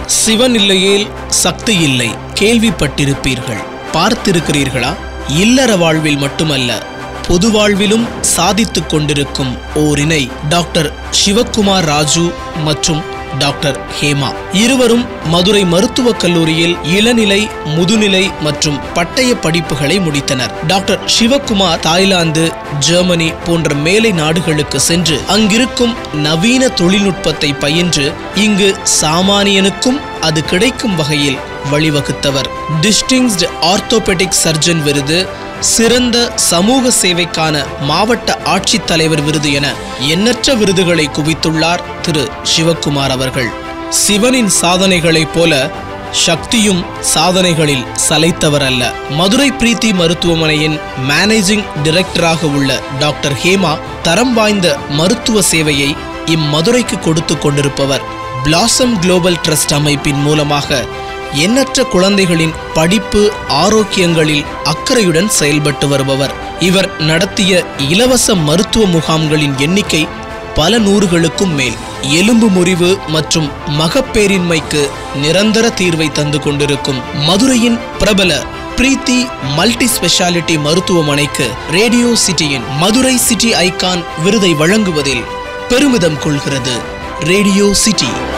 சிவன் இல்லையேல் சக்தி இல்லை கேள்விப்பட்டிருப்பீர்கள் பார்த்திருக்கிறீர்களா இல்லற வாழ்வில் மட்டுமல்ல பொது வாழ்விலும் சாதித்துக் கொண்டிருக்கும் ஓரினை டாக்டர் சிவக்குமார் ராஜு மற்றும் டாக்டர் ஹேமா இருவரும் மதுரை மருத்துவக் கல்லூரியில் இளநிலை முதுநிலை மற்றும் பட்டய படிப்புகளை முடித்தனர் டாக்டர் சிவக்குமார் தாய்லாந்து ஜெர்மனி போன்ற மேலை நாடுகளுக்கு சென்று அங்கிருக்கும் நவீன தொழில்நுட்பத்தை பயின்று இங்கு சாமானியனுக்கும் அது கிடைக்கும் வகையில் வழிவகுத்தவர் டிஸ்டிங்ஸ்டு ஆர்த்தோபெடிக் சர்ஜன் விருது சிறந்த சமூக சேவைக்கான மாவட்ட ஆட்சித்தலைவர் விருது என எண்ணற்ற விருதுகளை குவித்துள்ளார் திரு சிவக்குமார் அவர்கள் சிவனின் சாதனைகளைப் போல சக்தியும் சாதனைகளில் சளைத்தவர் அல்ல மதுரை பிரீத்தி மருத்துவமனையின் மேனேஜிங் டைரக்டராக உள்ள டாக்டர் ஹேமா தரம் வாய்ந்த மருத்துவ சேவையை இம்மதுரைக்கு கொடுத்து கொண்டிருப்பவர் பிளாசம் குளோபல் ட்ரஸ்ட் அமைப்பின் மூலமாக எண்ணற்ற குழந்தைகளின் படிப்பு ஆரோக்கியங்களில் அக்கறையுடன் செயல்பட்டு வருபவர் இவர் நடத்திய இலவச மருத்துவ முகாம்களின் எண்ணிக்கை பல நூறுகளுக்கும் மேல் எலும்பு முறிவு மற்றும் மகப்பேரின்மைக்கு நிரந்தர தீர்வை தந்து கொண்டிருக்கும் மதுரையின் பிரபல பிரீத்தி மல்டி ஸ்பெஷாலிட்டி மருத்துவமனைக்கு ரேடியோ சிட்டியின் மதுரை சிட்டி ஐகான் விருதை வழங்குவதில் பெருமிதம் கொள்கிறது ரேடியோ சிட்டி